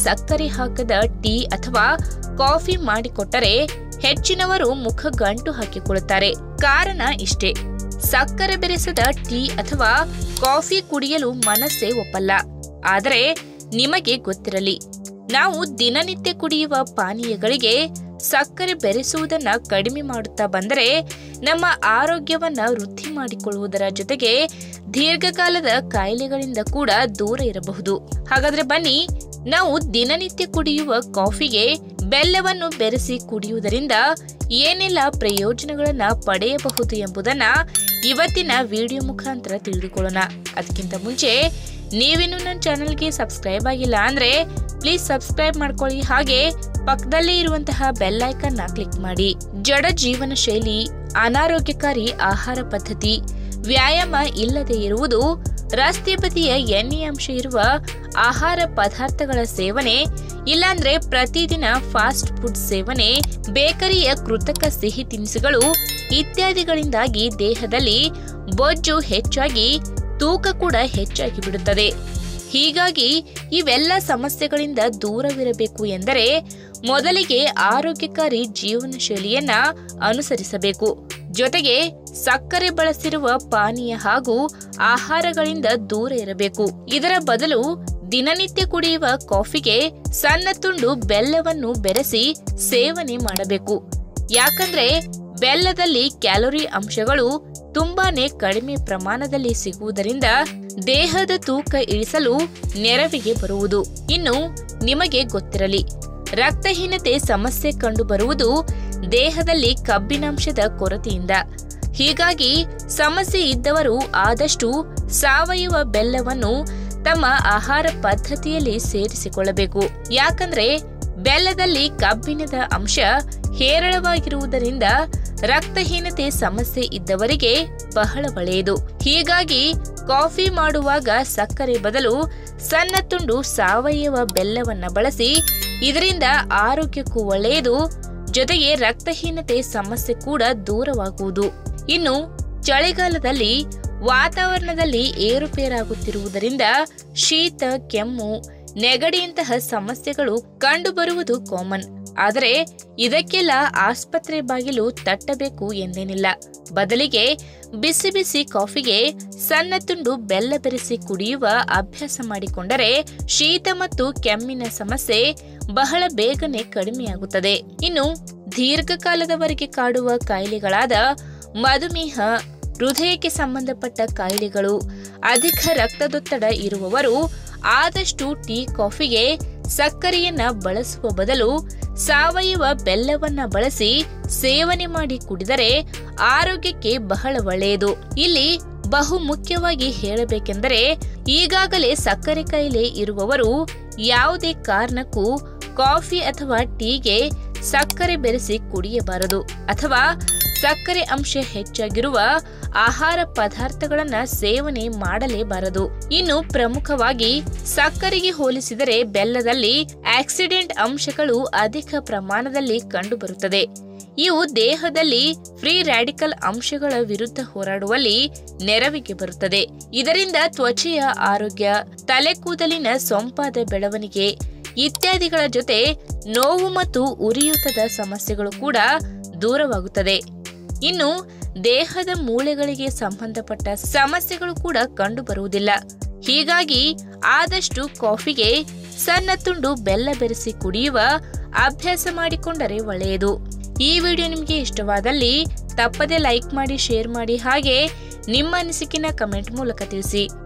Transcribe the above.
ಸಕ್ಕರೆ ಹಾಕದ ಟೀ ಅಥವಾ ಕಾಫಿ ಮಾಡಿಕೊಟ್ಟರೆ ಹೆಚ್ಚಿನವರು ಮುಖ ಗಂಟು ಹಾಕಿಕೊಳ್ಳುತ್ತಾರೆ ಕಾರಣ ಇಷ್ಟೇ ಸಕ್ಕರೆ ಬೆರೆಸದ ಟೀ ಅಥವಾ ಕಾಫಿ ಕುಡಿಯಲು ಮನಸ್ಸೇ ಒಪ್ಪಲ್ಲ ಆದರೆ ನಿಮಗೆ ಗೊತ್ತಿರಲಿ ನಾವು ದಿನನಿತ್ಯ ಕುಡಿಯುವ ಪಾನೀಯಗಳಿಗೆ ಸಕ್ಕರೆ ಬೆರೆಸುವುದನ್ನ ಕಡಿಮೆ ಮಾಡುತ್ತಾ ಬಂದರೆ ನಮ್ಮ ಆರೋಗ್ಯವನ್ನ ವೃದ್ಧಿ ಮಾಡಿಕೊಳ್ಳುವುದರ ಜೊತೆಗೆ ದೀರ್ಘಕಾಲದ ಕಾಯಿಲೆಗಳಿಂದ ಕೂಡ ದೂರ ಇರಬಹುದು ಹಾಗಾದ್ರೆ ಬನ್ನಿ ನಾವು ದಿನನಿತ್ಯ ಕುಡಿಯುವ ಕಾಫಿಗೆ ಬೆಲ್ಲವನ್ನು ಬೆರೆಸಿ ಕುಡಿಯುವುದರಿಂದ ಏನೆಲ್ಲ ಪ್ರಯೋಜನಗಳನ್ನ ಪಡೆಯಬಹುದು ಎಂಬುದನ್ನ ಇವತ್ತಿನ ವಿಡಿಯೋ ಮುಖಾಂತರ ತಿಳಿದುಕೊಳ್ಳೋಣ ಅದಕ್ಕಿಂತ ಮುಂಚೆ ನೀವಿನ್ನು ನನ್ನ ಚಾನಲ್ಗೆ ಸಬ್ಸ್ಕ್ರೈಬ್ ಆಗಿಲ್ಲ ಅಂದ್ರೆ ಪ್ಲೀಸ್ ಸಬ್ಸ್ಕ್ರೈಬ್ ಮಾಡ್ಕೊಳ್ಳಿ ಹಾಗೆ ಪಕ್ಕದಲ್ಲೇ ಇರುವಂತಹ ಬೆಲ್ ಐಕನ್ನ ಕ್ಲಿಕ್ ಮಾಡಿ ಜಡ ಜೀವನ ಶೈಲಿ ಅನಾರೋಗ್ಯಕಾರಿ ಆಹಾರ ಪದ್ಧತಿ ವ್ಯಾಯಾಮ ಇಲ್ಲದೆ ಇರುವುದು ರಸ್ತೆ ಬದಿಯ ಎಣ್ಣೆ ಅಂಶ ಇರುವ ಆಹಾರ ಪದಾರ್ಥಗಳ ಸೇವನೆ ಇಲ್ಲಾಂದ್ರೆ ಪ್ರತಿದಿನ ಫಾಸ್ಟ್ ಫುಡ್ ಸೇವನೆ ಬೇಕರಿಯ ಕೃತಕ ಸಿಹಿ ತಿನಿಸುಗಳು ಇತ್ಯಾದಿಗಳಿಂದಾಗಿ ದೇಹದಲ್ಲಿ ಬೊಜ್ಜು ಹೆಚ್ಚಾಗಿ ತೂಕ ಕೂಡ ಹೆಚ್ಚಾಗಿ ಬಿಡುತ್ತದೆ ಹೀಗಾಗಿ ಇವೆಲ್ಲ ಸಮಸ್ಯೆಗಳಿಂದ ದೂರವಿರಬೇಕು ಎಂದರೆ ಮೊದಲಿಗೆ ಆರೋಗ್ಯಕಾರಿ ಜೀವನ ಶೈಲಿಯನ್ನ ಅನುಸರಿಸಬೇಕು ಜೊತೆಗೆ ಸಕ್ಕರೆ ಬಳಸಿರುವ ಪಾನೀಯ ಹಾಗೂ ಆಹಾರಗಳಿಂದ ದೂರ ಇರಬೇಕು ಇದರ ಬದಲು ದಿನನಿತ್ಯ ಕುಡಿಯುವ ಕಾಫಿಗೆ ಸಣ್ಣ ತುಂಡು ಬೆಲ್ಲವನ್ನು ಬೆರೆಸಿ ಸೇವನೆ ಮಾಡಬೇಕು ಯಾಕಂದ್ರೆ ಬೆಲ್ಲದಲ್ಲಿ ಕ್ಯಾಲೋರಿ ಅಂಶಗಳು ತುಂಬಾನೇ ಕಡಿಮೆ ಪ್ರಮಾಣದಲ್ಲಿ ಸಿಗುವುದರಿಂದ ದೇಹದ ತೂಕ ಇಳಿಸಲು ನೆರವಿಗೆ ಬರುವುದು ಇನ್ನು ನಿಮಗೆ ಗೊತ್ತಿರಲಿ ರಕ್ತಹೀನತೆ ಸಮಸ್ಯೆ ಕಂಡುಬರುವುದು ದೇಹದಲ್ಲಿ ಕಬ್ಬಿನಾಂಶದ ಕೊರತೆಯಿಂದ ಹೀಗಾಗಿ ಸಮಸ್ಯೆ ಇದ್ದವರು ಆದಷ್ಟು ಸಾವಯವ ಬೆಲ್ಲವನ್ನು ತಮ್ಮ ಆಹಾರ ಪದ್ಧತಿಯಲ್ಲಿ ಸೇರಿಸಿಕೊಳ್ಳಬೇಕು ಯಾಕಂದ್ರೆ ಬೆಲ್ಲದಲ್ಲಿ ಕಬ್ಬಿಣದ ಅಂಶ ಹೇರಳವಾಗಿರುವುದರಿಂದ ರಕ್ತಹೀನತೆ ಸಮಸ್ಯೆ ಇದ್ದವರಿಗೆ ಬಹಳ ಒಳ್ಳೆಯದು ಹೀಗಾಗಿ ಕಾಫಿ ಮಾಡುವಾಗ ಸಕ್ಕರೆ ಬದಲು ಸಣ್ಣ ತುಂಡು ಸಾವಯವ ಬೆಲ್ಲವನ್ನ ಬಳಸಿ ಇದರಿಂದ ಆರೋಗ್ಯಕ್ಕೂ ಒಳ್ಳೆಯದು ಜೊತೆಗೆ ರಕ್ತಹೀನತೆ ಸಮಸ್ಯೆ ಕೂಡ ದೂರವಾಗುವುದು ಇನ್ನು ಚಳಿಗಾಲದಲ್ಲಿ ವಾತಾವರಣದಲ್ಲಿ ಏರುಪೇರಾಗುತ್ತಿರುವುದರಿಂದ ಶೀತ ಕೆಮ್ಮು ನೆಗಡಿಯಂತಹ ಸಮಸ್ಯೆಗಳು ಕಂಡುಬರುವುದು ಕಾಮನ್ ಆದರೆ ಇದಕ್ಕೆಲ್ಲ ಆಸ್ಪತ್ರೆ ಬಾಗಿಲು ತಟ್ಟಬೇಕು ಎಂದೇನಿಲ್ಲ ಬದಲಿಗೆ ಬಿಸಿ ಬಿಸಿ ಕಾಫಿಗೆ ಸಣ್ಣ ತುಂಡು ಬೆಲ್ಲ ಬೆರೆಸಿ ಕುಡಿಯುವ ಅಭ್ಯಾಸ ಮಾಡಿಕೊಂಡರೆ ಶೀತ ಮತ್ತು ಕೆಮ್ಮಿನ ಸಮಸ್ಯೆ ಬಹಳ ಬೇಗನೆ ಕಡಿಮೆಯಾಗುತ್ತದೆ ಇನ್ನು ದೀರ್ಘಕಾಲದವರೆಗೆ ಕಾಡುವ ಕಾಯಿಲೆಗಳಾದ ಮಧುಮೇಹ ಹೃದಯಕ್ಕೆ ಸಂಬಂಧಪಟ್ಟ ಕಾಯಿಲೆಗಳು ಅಧಿಕ ರಕ್ತದೊತ್ತಡ ಇರುವವರು ಆದಷ್ಟು ಟೀ ಕಾಫಿಗೆ ಸಕ್ಕರೆಯನ್ನ ಬಳಸುವ ಬದಲು ಸಾವಯವ ಬೆಲ್ಲವನ್ನ ಬಳಸಿ ಸೇವನೆ ಮಾಡಿ ಕುಡಿದರೆ ಆರೋಗ್ಯಕ್ಕೆ ಬಹಳ ಒಳ್ಳೆಯದು ಇಲ್ಲಿ ಬಹು ಮುಖ್ಯವಾಗಿ ಹೇಳಬೇಕೆಂದರೆ ಈಗಾಗಲೇ ಸಕ್ಕರೆ ಕಾಯಿಲೆ ಇರುವವರು ಯಾವುದೇ ಕಾರಣಕ್ಕೂ ಕಾಫಿ ಅಥವಾ ಟೀಗೆ ಸಕ್ಕರೆ ಬೆರೆಸಿ ಕುಡಿಯಬಾರದು ಅಥವಾ ಸಕ್ಕರೆ ಅಂಶ ಹೆಚ್ಚಾಗಿರುವ ಆಹಾರ ಪದಾರ್ಥಗಳನ್ನ ಸೇವನೆ ಮಾಡಲೇಬಾರದು ಇನ್ನು ಪ್ರಮುಖವಾಗಿ ಸಕ್ಕರೆಗೆ ಹೋಲಿಸಿದರೆ ಬೆಲ್ಲದಲ್ಲಿ ಆಕ್ಸಿಡೆಂಟ್ ಅಂಶಗಳು ಅಧಿಕ ಪ್ರಮಾಣದಲ್ಲಿ ಕಂಡುಬರುತ್ತದೆ ಇವು ದೇಹದಲ್ಲಿ ಫ್ರೀ ರ್ಯಾಡಿಕಲ್ ಅಂಶಗಳ ವಿರುದ್ಧ ಹೋರಾಡುವಲ್ಲಿ ನೆರವಿಗೆ ಬರುತ್ತದೆ ಇದರಿಂದ ತ್ವಚೆಯ ಆರೋಗ್ಯ ತಲೆ ಕೂದಲಿನ ಸೊಂಪಾದ ಬೆಳವಣಿಗೆ ಇತ್ಯಾದಿಗಳ ಜೊತೆ ನೋವು ಮತ್ತು ಉರಿಯೂತದ ಸಮಸ್ಯೆಗಳು ಕೂಡ ದೂರವಾಗುತ್ತದೆ ಇನ್ನು ದೇಹದ ಮೂಳೆಗಳಿಗೆ ಸಂಬಂಧಪಟ್ಟ ಸಮಸ್ಯೆಗಳು ಕೂಡ ಕಂಡುಬರುವುದಿಲ್ಲ ಹೀಗಾಗಿ ಆದಷ್ಟು ಕಾಫಿಗೆ ಸಣ್ಣ ತುಂಡು ಬೆಲ್ಲ ಬೆರೆಸಿ ಕುಡಿಯುವ ಅಭ್ಯಾಸ ಮಾಡಿಕೊಂಡರೆ ಒಳ್ಳೆಯದು ಈ ವಿಡಿಯೋ ನಿಮಗೆ ಇಷ್ಟವಾದಲ್ಲಿ ತಪ್ಪದೆ ಲೈಕ್ ಮಾಡಿ ಶೇರ್ ಮಾಡಿ ಹಾಗೆ ನಿಮ್ಮ ಅನಿಸಿಕೆನ ಕಮೆಂಟ್ ಮೂಲಕ ತಿಳಿಸಿ